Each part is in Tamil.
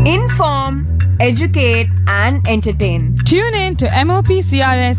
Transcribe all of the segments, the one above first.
Inform, educate, and entertain. Tune in to MOP CRS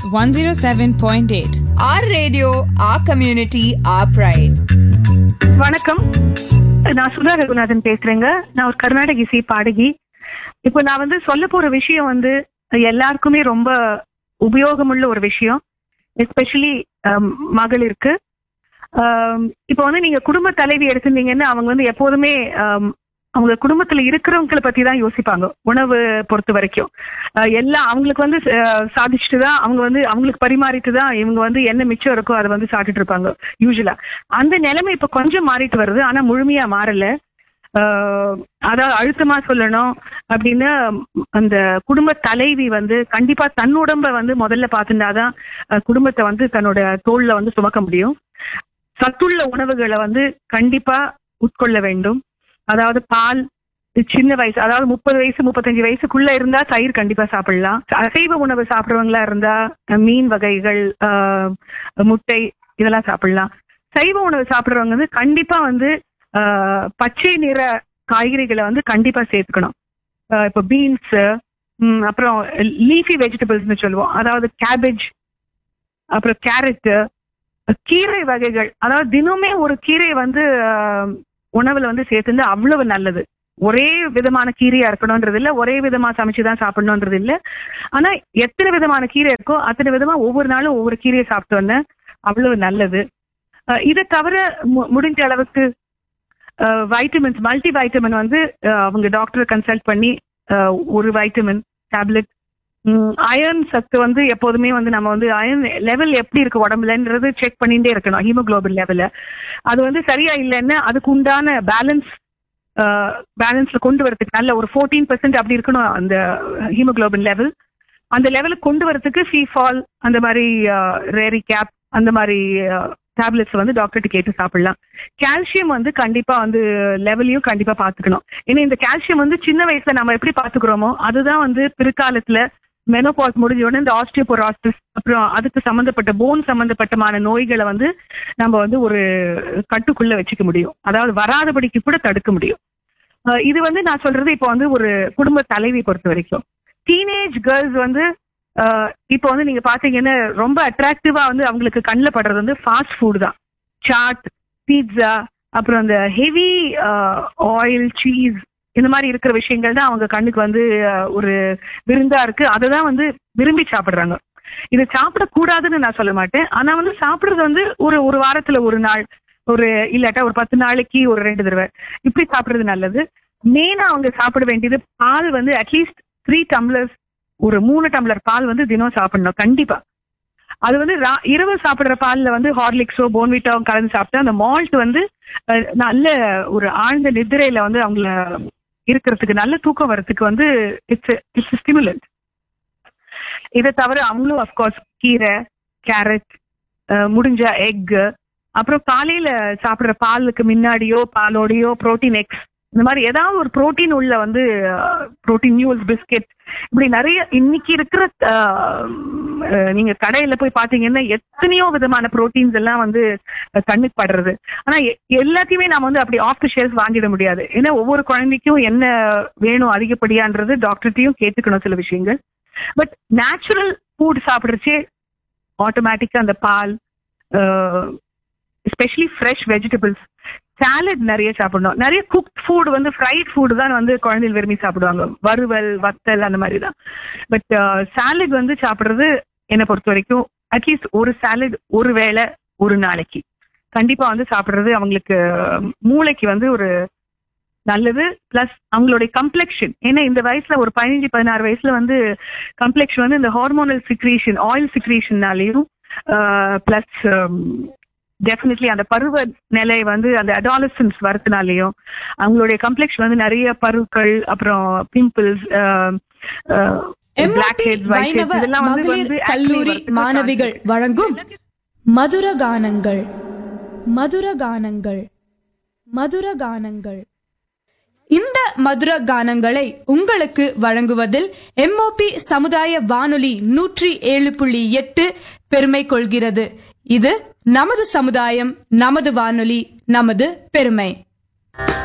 107.8. Our radio, our community, our pride. வணக்கம் நான் சுதா ரகுநாதன் பேசுறேங்க நான் ஒரு கர்நாடக இசை பாடகி இப்போ நான் வந்து சொல்ல போற விஷயம் வந்து எல்லாருக்குமே ரொம்ப உபயோகமுள்ள ஒரு விஷயம் எஸ்பெஷலி மகளிருக்கு ஆம், இப்போ வந்து நீங்க குடும்ப தலைவி எடுத்திருந்தீங்கன்னா அவங்க வந்து எப்போதுமே ஆம், அவங்க குடும்பத்துல இருக்கிறவங்கள பத்தி தான் யோசிப்பாங்க உணவு பொறுத்த வரைக்கும் அஹ், எல்லாம் அவங்களுக்கு வந்து அஹ், சாதிச்சுட்டு தான் அவங்க வந்து அவங்களுக்கு பரிமாறிட்டு தான் இவங்க வந்து என்ன மிச்சம் இருக்கோ அதை வந்து சாப்பிட்டுட்டு இருப்பாங்க யூஸ்வலா அந்த நிலைமை இப்ப கொஞ்சம் மாறிட்டு வருது ஆனா முழுமையா மாறல ஆஹ் அதாவது அழுத்தமா சொல்லணும் அப்படின்னு அந்த குடும்ப தலைவி வந்து கண்டிப்பா தன் உடம்ப வந்து முதல்ல பார்த்துட்டாதான் அஹ், குடும்பத்தை வந்து தன்னோட தோல்ல வந்து சுமக்க முடியும் சத்துள்ள உணவுகளை வந்து கண்டிப்பா உட்கொள்ள வேண்டும் அதாவது பால் சின்ன வயசு அதாவது முப்பது வயசு முப்பத்தஞ்சு வயசுக்குள்ள இருந்தா தயிர் கண்டிப்பா சாப்பிடலாம் அசைவ உணவு சாப்பிடுறவங்களா இருந்தா அஹ், மீன் வகைகள் ஆஹ், முட்டை இதெல்லாம் சாப்பிடலாம் சைவ உணவு சாப்பிடுறவங்க வந்து கண்டிப்பா வந்து ஆஹ், பச்சை நிற காய்கறிகளை வந்து கண்டிப்பா சேர்த்துக்கணும் ஆஹ், இப்போ பீன்ஸ் அப்புறம் லீஃபி வெஜிடபிள்ஸ்னு சொல்லுவோம் அதாவது கேபேஜ் அப்புறம் கேரட்டு கீரை வகைகள் அதாவது தினமே ஒரு கீரை வந்து ஆஹ், உணவுல வந்து சேர்த்துந்து அவ்வளவு நல்லது ஒரே விதமான கீரையா இருக்கணும்ன்றது இல்ல ஒரே விதமா சமைச்சுதான் சாப்பிடணும்ன்றது இல்ல ஆனா எத்தனை விதமான கீரை இருக்கோ அத்தனை விதமா ஒவ்வொரு நாளும் ஒவ்வொரு கீரையை சாப்பிட்டு வந்தேன் அவ்வளவு நல்லது அஹ் இதை தவிர மு- முடிஞ்ச அளவுக்கு வைட்டமின்ஸ் மல்டி வைட்டமின் வந்து அஹ், அவங்க டாக்டரை கன்சல்ட் பண்ணி அஹ், ஒரு வைட்டமின் டேப்லெட் அயர்ன் சத்து வந்து எப்போதுமே வந்து நம்ம வந்து அயர்ன் லெவல் எப்படி இருக்கு உடம்புலன்றது செக் பண்ணிட்டே இருக்கணும் ஹீமோகுளோபின் லெவல அது வந்து சரியா இல்லைன்னா அதுக்கு உண்டான பேலன்ஸ் பேலன்ஸ்ல கொண்டு வரதுக்கு நல்ல ஒரு ஃபோர்டீன் பெர்சென்ட் அப்படி இருக்கணும் அந்த ஹீமோகுளோபின் லெவல் அந்த லெவலுக்கு கொண்டு வரதுக்கு ஃபீஃபால் அந்த மாதிரி ரேரி கேப் அந்த மாதிரி டேப்லெட்ஸ் வந்து டாக்டர்கிட்ட கேட்டு சாப்பிடலாம் கால்சியம் வந்து கண்டிப்பா வந்து லெவலையும் கண்டிப்பா பாத்துக்கணும் ஏன்னா இந்த கால்சியம் வந்து சின்ன வயசுல நம்ம எப்படி பாத்துக்கிறோமோ அதுதான் வந்து பிற்காலத்துல மெனோபாஸ் முடிஞ்ச உடனே இந்த ஆஸ்டியோபோராசிஸ் அப்புறம் அதுக்கு சம்பந்தப்பட்ட போன் சம்பந்தப்பட்டமான நோய்களை வந்து நம்ம வந்து ஒரு கட்டுக்குள்ள வச்சுக்க முடியும் அதாவது வராதபடிக்கு கூட தடுக்க முடியும் அஹ் இது வந்து நான் சொல்றது இப்போ வந்து ஒரு குடும்ப தலைவி பொறுத்த வரைக்கும் டீனேஜ் கேர்ள்ஸ் வந்து அஹ் இப்போ வந்து நீங்க பாத்தீங்கன்னா ரொம்ப அட்ராக்டிவா வந்து அவங்களுக்கு கண்ணில் படுறது வந்து ஃபாஸ்ட் ஃபுட் தான் சாட் பீட்சா அப்புறம் அந்த ஹெவி ஆயில் சீஸ் இந்த மாதிரி இருக்கிற விஷயங்கள் தான் அவங்க கண்ணுக்கு வந்து அஹ், ஒரு விருந்தா இருக்கு அதை தான் வந்து விரும்பி சாப்பிடுறாங்க இது சாப்பிடக்கூடாதுன்னு நான் சொல்ல மாட்டேன் ஆனா வந்து சாப்பிடுறது வந்து ஒரு ஒரு வாரத்துல ஒரு நாள் ஒரு இல்லாட்டா ஒரு பத்து நாளைக்கு ஒரு ரெண்டு தடவை இப்படி சாப்பிடுறது நல்லது மெயினா அவங்க சாப்பிட வேண்டியது பால் வந்து அட்லீஸ்ட் த்ரீ டம்ளர்ஸ் ஒரு மூணு டம்ளர் பால் வந்து தினம் சாப்பிடணும் கண்டிப்பா அது வந்து ரா- இரவு சாப்பிடுற பால்ல வந்து ஹார்லிக்ஸோ போன்விட்டாவோ கலந்து சாப்பிட்டா அந்த மால்ட் வந்து அஹ், நல்ல ஒரு ஆழ்ந்த நிதிரையில வந்து அவங்கள இருக்கிறதுக்கு நல்ல தூக்கம் வர்றதுக்கு வந்து இட்ஸ் இட்ஸ் ஸ்டிமுலன்ட் இதை தவிர அவங்களும் அஃப்கோர்ஸ் கீரை கேரட் முடிஞ்ச எக் அப்புறம் காலையில சாப்பிடுற பாலுக்கு முன்னாடியோ பாலோடையோ புரோட்டீன் எக்ஸ் இந்த மாதிரி ஏதாவது ஒரு புரோட்டீன் உள்ள வந்து புரோட்டீன் நியூஸ் பிஸ்கெட் இப்படி நிறைய இன்னைக்கு இருக்கிற அஹ், அஹ், நீங்க கடையில போய் பாத்தீங்கன்னா எத்தனையோ விதமான புரோட்டீன்ஸ் எல்லாம் வந்து அஹ், கண்ணுக்கு படுறது ஆனா எ- எல்லாத்தையுமே நாம வந்து அப்படி ஆஃப் த ஷெல்ஃப் வாங்கிட முடியாது ஏன்னா ஒவ்வொரு குழந்தைக்கும் என்ன வேணும் அதிகப்படியான்றது டாக்டர்கிட்டயும் கேட்டுக்கணும் சில விஷயங்கள் பட் நேச்சுரல் ஃபுட் சாப்பிடுறச்சே ஆட்டோமேட்டிக்கா அந்த பால் எஸ்பெஷலி ஃப்ரெஷ் வெஜிடபிள்ஸ் சாலட் நிறைய சாப்பிடணும் நிறைய குக் ஃபுட் வந்து ஃப்ரைட் ஃபுட் தான் வந்து குழந்தைகள் விரும்பி சாப்பிடுவாங்க வறுவல் வத்தல் அந்த மாதிரி தான் பட் சாலட் வந்து சாப்பிடுறது என்னை பொறுத்த வரைக்கும் அட்லீஸ்ட் ஒரு சாலட் ஒரு வேளை ஒரு நாளைக்கு கண்டிப்பா வந்து சாப்பிடுறது அவங்களுக்கு அஹ், மூளைக்கு வந்து ஒரு நல்லது பிளஸ் அவங்களுடைய கம்ப்ளெக்ஷன் ஏன்னா இந்த வயசுல ஒரு பதினஞ்சு பதினாறு வயசுல வந்து கம்ப்ளெக்ஷன் வந்து இந்த ஹார்மோனல் சிக்ரீஷன் ஆயில் சிக்ரீஷன்னாலையும் பிளஸ் டெஃபினெட்லி அந்த பருவ நிலை வந்து அந்த அடாலசன்ஸ் வரதுனாலையும் அவங்களுடைய கம்ப்ளெக்ஷன் வந்து நிறைய பருக்கள் அப்புறம் பிம்பிள்ஸ் எம்ஓபி வைணவ மகளிர் கல்லூரி மாணவிகள் வழங்கும் மதுர கானங்கள் மதுர கானங்கள் மதுர கானங்கள் இந்த மதுர கானங்களை உங்களுக்கு வழங்குவதில் எம்ஓபி சமுதாய வானொலி நூற்றி ஏழு புள்ளி எட்டு பெருமை கொள்கிறது இது நமது சமுதாயம் நமது வானொலி நமது பெருமை